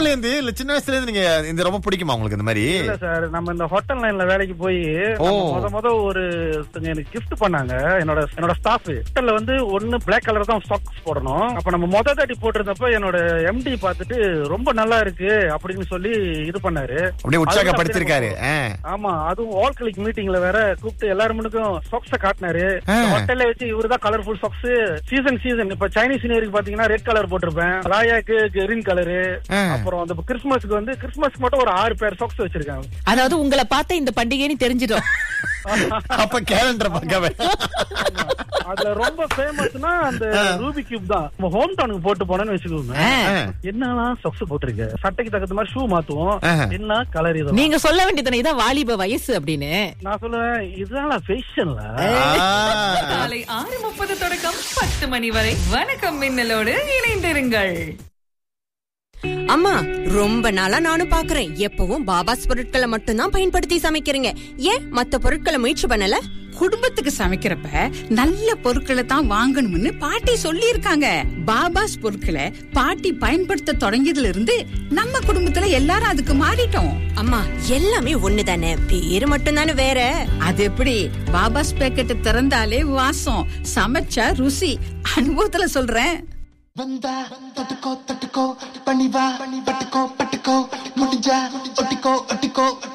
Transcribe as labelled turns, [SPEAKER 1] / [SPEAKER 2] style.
[SPEAKER 1] அப்பல இருந்து இல்ல சின்ன வயசுல இருந்து நீங்க இந்த ரொம்ப பிடிக்குமா உங்களுக்கு இந்த மாதிரி
[SPEAKER 2] இல்ல சார் நம்ம இந்த ஹோட்டல் லைன்ல வேலைக்கு போய்
[SPEAKER 1] ஓ.
[SPEAKER 2] முத முத ஒரு ஒருத்தங்க எனக்கு gift பண்ணாங்க என்னோட என்னோட ஸ்டாஃப் ஹோட்டல்ல வந்து ஒண்ணு பிளாக் கலர் தான் சாக்ஸ் போடணும் அப்ப நம்ம முத தாட்டி போட்டிருந்தப்ப என்னோட எம்டி பார்த்துட்டு ரொம்ப நல்லா இருக்கு அப்படின்னு சொல்லி இது பண்ணாரு
[SPEAKER 1] அப்படியே உற்சாகப்படுத்திருக்காரு ஆ.
[SPEAKER 2] ஆமா அதுவும் ஆல் கிளிக் மீட்டிங்ல வேற கூப்பிட்டு எல்லாருமனுக்கும் சாக்ஸ காட்டினாரு
[SPEAKER 1] ஆ.
[SPEAKER 2] ஹோட்டல்ல வச்சு இவருதான் கலர்ஃபுல் சாக்ஸ் சீசன் சீசன் இப்ப சைனீஸ் நியூ இயருக்கு பாத்தீங்கன்னா ரெட் கலர் போட்டிருப்பேன் ராயாக்கு கிரீன் கலரு
[SPEAKER 1] ஆ.
[SPEAKER 2] அப்புறம் அந்த கிறிஸ்துமஸ்க்கு வந்து கிறிஸ்துமஸ்க்கு மட்டும் ஒரு ஆறு பேர் சாக்ஸ் வச்சிருக்காங்க
[SPEAKER 3] அதாவது உங்களை பார்த்த இந்த பண்டிகைன்னு தெரிஞ்சிடும்
[SPEAKER 1] அப்ப கேலண்டர் பார்க்கவே
[SPEAKER 2] அதுல ரொம்ப ஃபேமஸ்னா அந்த ரூபி கியூப் தான் நம்ம ஹோம் டவுனுக்கு போட்டு போனேன்னு வச்சுக்கோங்க
[SPEAKER 3] ஆ.
[SPEAKER 2] என்னலாம் சாக்ஸ் போட்டிருக்க சட்டைக்கு தகுந்த மாதிரி ஷூ மாத்துவோம்
[SPEAKER 1] ஆஹா.
[SPEAKER 2] என்ன கலர் இது
[SPEAKER 3] நீங்க சொல்ல வேண்டியதுனே இதான் வாலிப வயசு அப்படின்னு
[SPEAKER 2] நான் சொல்லுவேன் இதுதான் ஃபேஷன்ல
[SPEAKER 1] ஆ.
[SPEAKER 4] காலை ஆறு முப்பது தொடக்கம் பத்து மணி வரை வணக்கம் மின்னலோடு இணைந்திருங்கள்
[SPEAKER 5] அம்மா ரொம்ப நாளா நானும் பாக்குறேன் எப்பவும் பாபாஸ் பொருட்களை மட்டும்தான் பயன்படுத்தி சமைக்கிறீங்க ஏன் மத்த பொருட்களை முயற்சி பண்ணல
[SPEAKER 6] குடும்பத்துக்கு சமைக்கிறப்ப நல்ல பொருட்களை தான் வாங்கணும்னு பாட்டி சொல்லியிருக்காங்க பாபாஸ் பொருட்களை பாட்டி பயன்படுத்த தொடங்கியதுல இருந்து நம்ம குடும்பத்துல எல்லாரும் அதுக்கு மாறிட்டோம்
[SPEAKER 5] அம்மா எல்லாமே ஒண்ணுதானே பேரு மட்டும்தானே வேற
[SPEAKER 6] அது எப்படி பாபாஸ் பேக்கெட் திறந்தாலே வாசம் சமைச்சா ருசி அனுபவத்துல சொல்றேன்
[SPEAKER 7] வந்தா தொட்டுக்கோ தொட்டுக்கோ பணிவா பட்டுக்கோ பட்டுக்கோ முடிஞ்சா ஒட்டிக்கோ ஒட்டிக்கோ